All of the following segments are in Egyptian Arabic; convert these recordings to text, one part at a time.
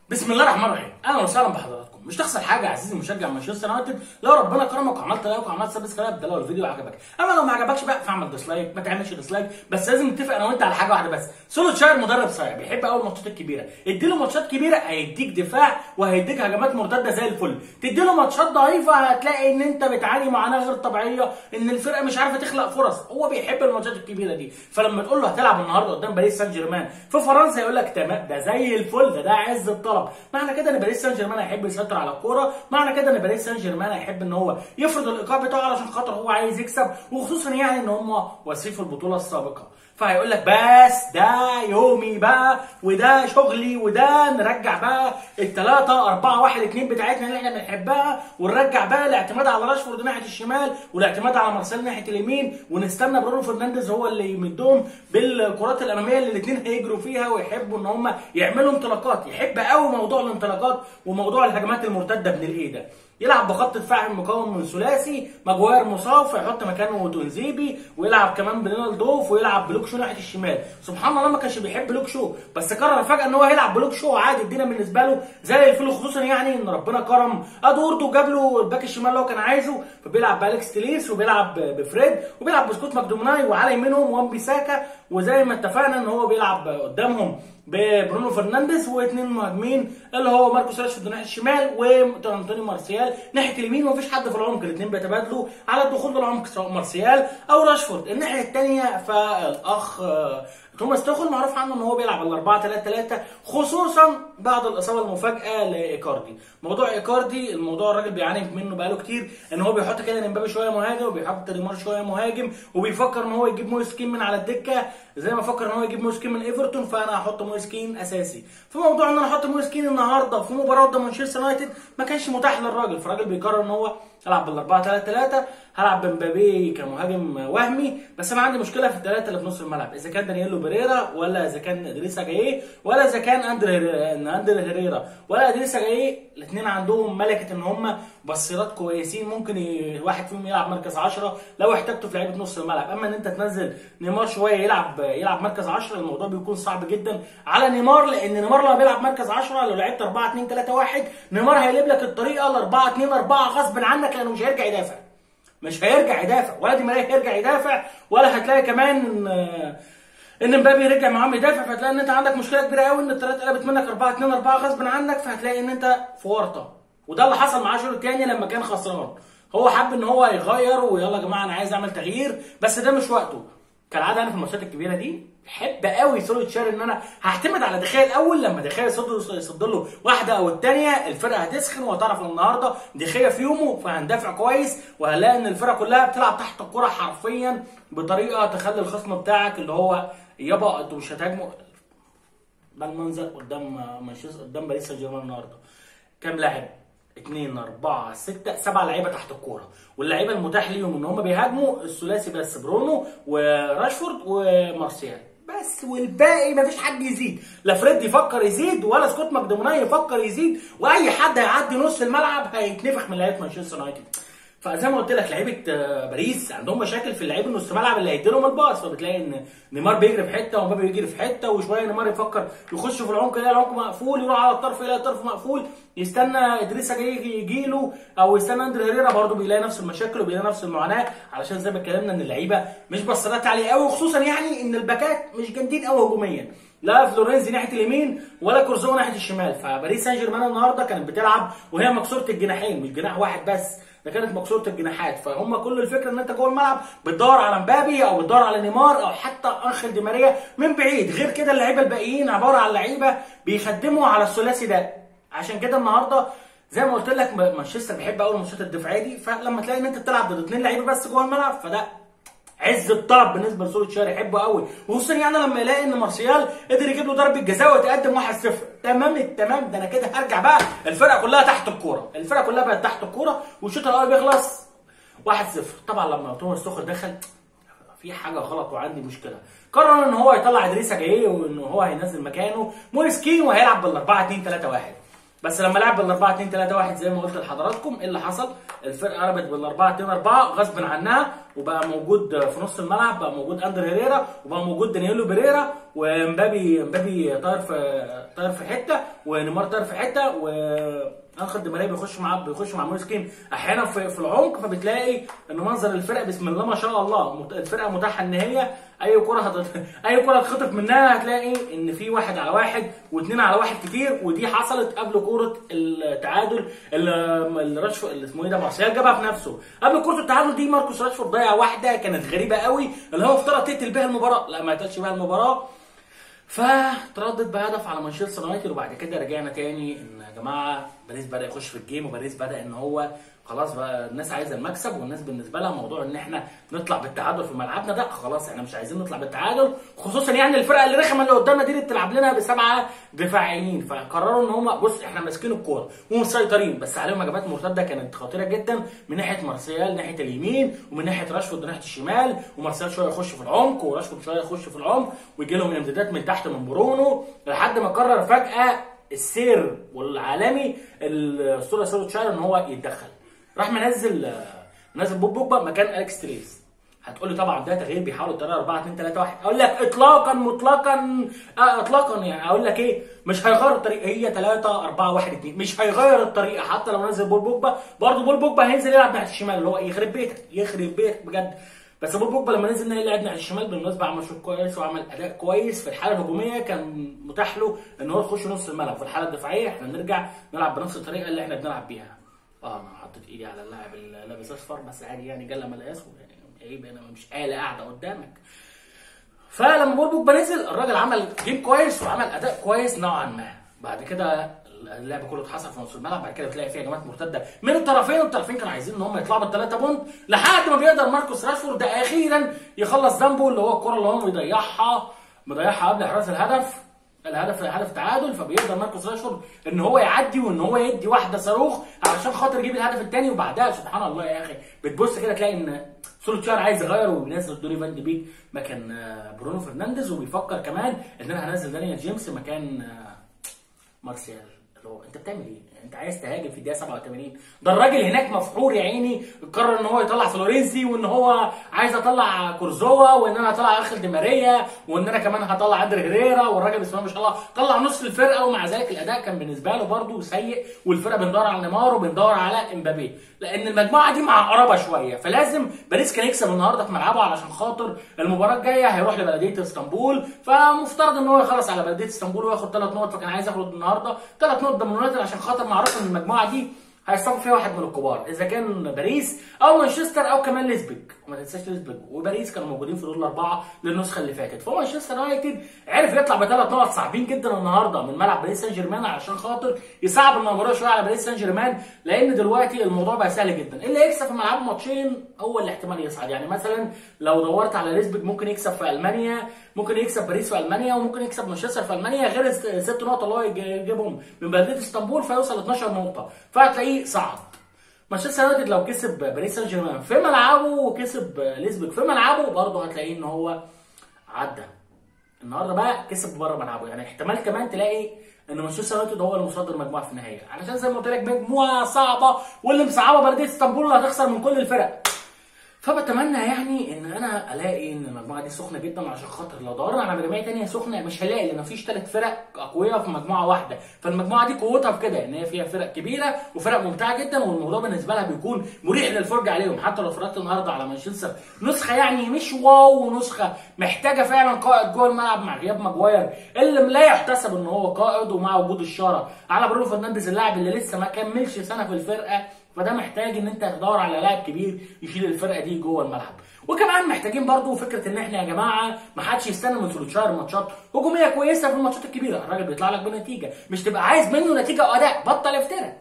بسم الله الرحمن الرحيم اهلا وسهلا بحضراتكم مش تخسر حاجه يا عزيزي مشجع مانشستر يونايتد لو ربنا كرمك وعملت لايك وعملت سبسكرايب ده لو الفيديو عجبك اما لو ما عجبكش بقى فاعمل ديسلايك ما تعملش ديسلايك بس لازم نتفق انا وانت على حاجه واحده بس سولوتشاير مدرب صايع بيحب قوي الماتشات الكبيره اديله ماتشات كبيره هيديك دفاع وهيديك هجمات مرتده زي الفل تديله ماتشات ضعيفه هتلاقي ان انت بتعاني معاناه غير طبيعيه ان الفرقه مش عارفه تخلق فرص هو بيحب الماتشات الكبيره دي فلما تقول له هتلعب النهارده قدام باريس سان جيرمان في فرنسا يقول لك تمام ده زي الفل ده ده عز الطلب معنى كده ان باريس سان جيرمان هيحب يسيطر على الكوره معنى كده ان باريس سان جيرمان هيحب ان هو يفرض الايقاع بتاعه علشان خاطر هو عايز يكسب وخصوصا يعني ان هم وصيف البطوله السابقه فهيقول لك بس ده يومي بقى وده شغلي وده نرجع بقى الثلاثة أربعة واحد اتنين بتاعتنا اللي احنا بنحبها ونرجع بقى الاعتماد على راشفورد ناحية الشمال والاعتماد على مارسيل ناحية اليمين ونستنى برونو فرنانديز هو اللي يمدهم بالكرات الأمامية اللي الاثنين هيجروا فيها ويحبوا إن هم يعملوا انطلاقات يحب قوي موضوع الانطلاقات وموضوع الهجمات المرتدة من الإيه ده يلعب بخط دفاع مكون من ثلاثي ماجواير مصاب فيحط مكانه تونزيبي ويلعب كمان برينالدوف ويلعب بلوك شو ناحيه الشمال سبحان الله ما كانش بيحب لوك شو بس قرر فجاه ان هو يلعب بلوك شو عادي الدنيا بالنسبه له زي الفل خصوصا يعني ان ربنا كرم ادوردو وجاب له الباك الشمال اللي هو كان عايزه فبيلعب بالكس تليس وبيلعب بفريد وبيلعب بسكوت ماكدومناي وعلى يمينهم وان بيساكا وزي ما اتفقنا ان هو بيلعب قدامهم ببرونو فرنانديز واثنين مهاجمين اللي هو ماركوس راشفورد ناحيه الشمال وانطوني مارسيال ناحيه اليمين ومفيش حد في العمق الاثنين بيتبادلوا على الدخول للعمق سواء مارسيال او راشفورد الناحيه الثانيه فالاخ توماس توخل معروف عنه ان هو بيلعب ال 4 3 3 خصوصا بعد الاصابه المفاجاه لايكاردي موضوع ايكاردي الموضوع الراجل بيعاني منه بقاله كتير ان هو بيحط كده امبابي شويه مهاجم وبيحط ريمار شويه مهاجم وبيفكر ان هو يجيب مويس كين من على الدكه زي ما فكر ان هو يجيب مويس كين من ايفرتون فانا هحط مويس كين اساسي في موضوع ان انا احط مويس كين النهارده في مباراه قدام مانشستر يونايتد ما كانش متاح للراجل فالراجل بيقرر ان هو هلعب بال 4 3 3 هلعب بمبابي كمهاجم وهمي بس انا عندي مشكله في الثلاثه اللي في نص الملعب اذا كان دانييلو بيريرا ولا اذا كان ادريسا جايه ولا اذا كان اندري اندري هيريرا ولا ادريسا جايه الاثنين عندهم ملكه ان هم بصيرات كويسين ممكن ي... واحد فيهم يلعب مركز 10 لو احتاجته في لعيبه نص الملعب اما ان انت تنزل نيمار شويه يلعب يلعب مركز 10 الموضوع بيكون صعب جدا على نيمار لان نيمار لما بيلعب مركز 10 لو لعبت 4 2 3 1 نيمار هيقلب لك الطريقه ل 4 2 4 غصب عنك لانه مش هيرجع يدافع مش هيرجع يدافع ولا دي ماريا هيرجع يدافع ولا هتلاقي كمان ان ان مبابي رجع معاهم يدافع فهتلاقي ان انت عندك مشكله كبيره قوي ان الثلاثه قلبت منك 4 2 4 غصب عنك فهتلاقي ان انت في ورطه وده اللي حصل معاه الشوط الثاني لما كان خسران هو حب ان هو يغير ويلا يا جماعه انا عايز اعمل تغيير بس ده مش وقته كالعاده انا في الماتشات الكبيره دي بحب قوي سوليتشار ان انا هعتمد على دخيا الاول لما دخيا يصد يصد له واحده او الثانيه الفرقه هتسخن وهتعرف ان النهارده دخيا في يومه فهندافع كويس وهنلاقي ان الفرقه كلها بتلعب تحت الكره حرفيا بطريقه تخلي الخصم بتاعك اللي هو يابا انتوا مش هتهاجموا ده المنظر قدام مانشستر قدام باريس سان جيرمان النهارده كام لاعب؟ 2 4 6 7 لعيبه تحت الكوره واللعيبه المتاح ليهم ان هم بيهاجموا الثلاثي بس برونو وراشفورد ومارسيال بس والباقي مفيش حد يزيد لا فريد يفكر يزيد ولا سكوت ماكدوموناي يفكر يزيد واي حد هيعدي نص الملعب هيتنفخ من لعيبه مانشستر يونايتد فزي ما قلت لك لعيبه باريس عندهم مشاكل في اللعيبه نص ملعب اللي هيدي لهم الباص فبتلاقي ان نيمار بيجري في حته ومبابي بيجري في حته وشويه نيمار يفكر يخش في العمق يلاقي العمق مقفول يروح على الطرف يلاقي الطرف مقفول يستنى ادريسا جاي يجي له او يستنى اندري هيريرا برضه بيلاقي نفس المشاكل وبيلاقي نفس المعاناه علشان زي ما اتكلمنا ان اللعيبه مش بصرات عليه قوي وخصوصا يعني ان الباكات مش جامدين قوي هجوميا لا فلورينزي ناحيه اليمين ولا كورزو ناحيه الشمال فباريس سان جيرمان النهارده كانت بتلعب وهي مكسوره الجناحين مش جناح واحد بس ده كانت مكسوره الجناحات فهم كل الفكره ان انت جوه الملعب بتدور على مبابي او بتدور على نيمار او حتى انخل دي ماريا من بعيد غير كده اللعيبه الباقيين عباره عن لعيبه بيخدموا على الثلاثي ده عشان كده النهارده زي ما قلت لك مانشستر بيحب قوي الماتشات الدفاعيه دي فلما تلاقي ان انت بتلعب ضد اثنين لعيبه بس جوه الملعب فده عز الطلب بالنسبه لسوليتشار يحبه قوي وخصوصا يعني لما يلاقي ان مارسيال قدر يجيب له ضربه جزاء ويتقدم 1-0 تمام التمام ده انا كده هرجع بقى الفرقه كلها تحت الكوره الفرقه كلها بقت تحت الكوره والشوط الاول بيخلص 1-0 طبعا لما توماس توخل دخل في حاجه غلط وعندي مشكله قرر ان هو يطلع ادريسا جايه وان هو هينزل مكانه موريسكين وهيلعب بال 4 2 3 1 بس لما لعب بال 4 2 3 1 زي ما قلت لحضراتكم ايه اللي حصل؟ الفرقه قلبت بال 4 2 4 غصب عنها وبقى موجود في نص الملعب بقى موجود اندر هيريرا وبقى موجود دانييلو بيريرا ومبابي مبابي طاير في طاير في حته ونيمار طاير في حته و انخر دي ماريا بيخش معاه بيخش مع مويس كين احيانا في, في العمق فبتلاقي ان منظر الفرقه بسم الله ما شاء الله مت- الفرقه متاحه ان هي اي كره هت... اي كره هتخطف منها هتلاقي ان في واحد على واحد واثنين على واحد كتير ودي حصلت قبل كره التعادل اللي اللي راشفورد اللي اسمه ايه ده مارسيال جابها في نفسه قبل كره التعادل دي ماركوس راشفورد ضيع واحده كانت غريبه قوي اللي هو افترض تقتل بيها المباراه لا ما قتلش بيها المباراه فتردد بهدف على مانشستر يونايتد وبعد كده رجعنا تاني ان يا جماعه باريس بدا يخش في الجيم وباريس بدا ان هو خلاص بقى الناس عايزه المكسب والناس بالنسبه لها موضوع ان احنا نطلع بالتعادل في ملعبنا ده خلاص احنا مش عايزين نطلع بالتعادل خصوصا يعني الفرقه اللي رخمه اللي قدامنا دي اللي بتلعب لنا بسبعه دفاعيين فقرروا ان هم بص احنا ماسكين الكوره ومسيطرين بس عليهم هجمات مرتده كانت خطيره جدا من ناحيه مارسيال ناحيه اليمين ومن ناحيه راشفورد ناحيه الشمال ومارسيال شويه يخش في العمق وراشفورد شويه يخش في العمق ويجي لهم امتدادات من تحت من برونو لحد ما قرر فجاه السير والعالمي الاسطوره سولوتشاير ان هو يتدخل راح منزل منزل بوب بوجبا مكان اليكس تريز هتقول لي طبعا ده تغيير بيحاول الطريقه 4 2 3 1 اقول لك اطلاقا مطلقا آه اطلاقا يعني اقول لك ايه مش هيغير الطريقه هي 3 4 1 2 مش هيغير الطريقه حتى لو نزل بول بوجبا برضه بول بوجبا هينزل يلعب ناحيه الشمال اللي هو يخرب بيتك يخرب بيتك بجد بس بول بوجبا لما نزل يلعب ناحيه الشمال بالمناسبه عمل شوط كويس وعمل اداء كويس في الحاله الهجوميه كان متاح له ان هو يخش نص الملعب في الحاله الدفاعيه احنا نرجع نلعب بنفس الطريقه اللي احنا بنلعب بيها اه انا حطيت ايدي على اللاعب اللي لابس اصفر بس عادي يعني جل مقاسه يعني عيب انا مش آلة قاعده قدامك فلما بول بوجبا نزل الراجل عمل جيم كويس وعمل اداء كويس نوعا ما بعد كده اللعب كله اتحصل في نص الملعب بعد كده بتلاقي فيه هجمات مرتده من الطرفين والطرفين كانوا عايزين ان هم يطلعوا بالثلاثه بونت لحد ما بيقدر ماركوس راشفورد ده اخيرا يخلص ذنبه اللي هو الكره اللي هو مضيعها مضيعها قبل احراز الهدف الهدف هدف تعادل فبيقدر ماركوس راشفورد ان هو يعدي وان هو يدي واحده صاروخ علشان خاطر يجيب الهدف الثاني وبعدها سبحان الله يا اخي بتبص كده تلاقي ان سولوتشار عايز يغير وبينزل دوني فان دي بيك مكان آه، برونو فرنانديز وبيفكر كمان ان انا هنزل دانيال جيمس مكان آه، مارسيال اللي هو انت بتعمل ايه؟ انت عايز تهاجم في الدقيقه 87 ده الراجل هناك مفحور يا عيني قرر ان هو يطلع فلورينزي وان هو عايز اطلع كورزوا وان انا هطلع اخل دي ماريا وان انا كمان هطلع اندر هيريرا والراجل بسم الله ما شاء الله طلع نص الفرقه ومع ذلك الاداء كان بالنسبه له برده سيء والفرقه بندور على نيمار وبندور على امبابي لان المجموعه دي معقربه شويه فلازم باريس كان يكسب النهارده في ملعبه علشان خاطر المباراه الجايه هيروح لبلديه اسطنبول فمفترض ان هو يخلص على بلديه اسطنبول وياخد ثلاث نقط فكان عايز ياخد النهارده ثلاث نقط ضمنيات عشان خاطر معروف ان المجموعه دي هيصطف فيها واحد من الكبار اذا كان باريس او مانشستر او كمان ليزبيج وما تنساش ليزبيج وباريس كانوا موجودين في دور الاربعه للنسخه اللي فاتت فمانشستر يونايتد عرف يطلع بثلاث نقط صعبين جدا النهارده من ملعب باريس سان جيرمان علشان خاطر يصعب المباراه شويه على باريس سان جيرمان لان دلوقتي الموضوع بقى سهل جدا اللي يكسب في ملعبه ماتشين هو اللي احتمال يصعد يعني مثلا لو دورت على ليزبيج ممكن يكسب في المانيا ممكن يكسب باريس في المانيا وممكن يكسب مانشستر في المانيا غير الست نقط اللي هو يجيبهم من بلديه اسطنبول فيوصل 12 نقطه فهتلاقيه صعد مانشستر يونايتد لو كسب باريس سان جيرمان في ملعبه وكسب ليزبيك في ملعبه برضه هتلاقيه ان هو عدى النهارده بقى كسب بره ملعبه يعني احتمال كمان تلاقي ان مانشستر يونايتد هو اللي مصدر المجموعه في النهايه علشان زي ما قلت لك مجموعه صعبه واللي مصعبه بلديه اسطنبول اللي هتخسر من كل الفرق فبتمنى يعني ان انا الاقي ان المجموعه دي سخنه جدا عشان خاطر لو دورنا على مجموعه تانية سخنه مش هلاقي لان مفيش ثلاث فرق اقوياء في مجموعه واحده فالمجموعه دي قوتها في كده ان هي فيها فرق كبيره وفرق ممتعه جدا والموضوع بالنسبه لها بيكون مريح للفرجه عليهم حتى لو اتفرجت النهارده على مانشستر نسخه يعني مش واو ونسخه محتاجه فعلا قائد جوه الملعب مع غياب ماجواير اللي لا يحتسب ان هو قائد ومع وجود الشاره على برونو فرنانديز اللاعب اللي لسه ما كملش سنه في الفرقه فده محتاج ان انت تدور على لاعب كبير يشيل الفرقه دي جوه الملعب وكمان محتاجين برضو فكره ان احنا يا جماعه ما حدش يستنى من سولوتشاير ماتشات هجوميه كويسه في الماتشات الكبيره الراجل بيطلع لك بنتيجه مش تبقى عايز منه نتيجه واداء بطل افترى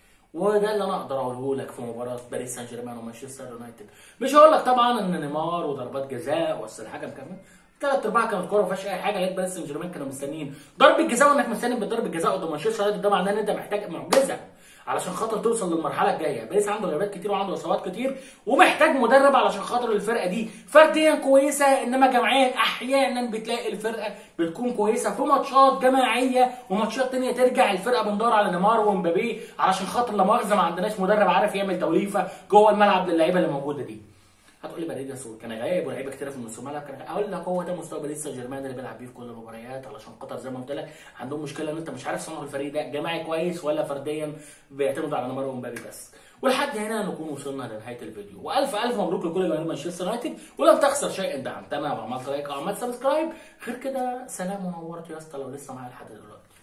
وده اللي انا اقدر اقوله لك في مباراه باريس سان جيرمان ومانشستر يونايتد مش هقول لك طبعا ان نيمار وضربات جزاء واصل الحكم كمان ثلاث ارباع كانت كوره ما فيهاش اي حاجه لقيت باريس سان جيرمان كانوا مستنيين ضربه جزاء وانك مستني بضربه جزاء قدام مانشستر يونايتد ده معناه ان انت محتاج معجزه علشان خاطر توصل للمرحله الجايه باريس عنده غيابات كتير وعنده اصابات كتير ومحتاج مدرب علشان خاطر الفرقه دي فرديا كويسه انما جماعيا احيانا بتلاقي الفرقه بتكون كويسه في ماتشات جماعيه وماتشات تانية ترجع الفرقه بندور على نيمار ومبابي علشان خاطر لا مؤاخذه ما عندناش مدرب عارف يعمل توليفه جوه الملعب للعيبه اللي موجوده دي هتقول لي باريس كان غايب ولاعيبه كتير في نص الملعب كان غايب. اقول لك هو ده مستوى باريس سان جيرمان اللي بيلعب بيه في كل المباريات علشان خاطر زي ما قلت لك عندهم مشكله ان انت مش عارف صنع الفريق ده جماعي كويس ولا فرديا بيعتمدوا على نيمار ومبابي بس ولحد هنا نكون وصلنا لنهايه الفيديو والف الف مبروك لكل جماهير مانشستر يونايتد ولم تخسر شيئا دعمتنا وعملت لايك او عملت سبسكرايب غير كده سلام ونورت يا اسطى لو لسه معايا لحد دلوقتي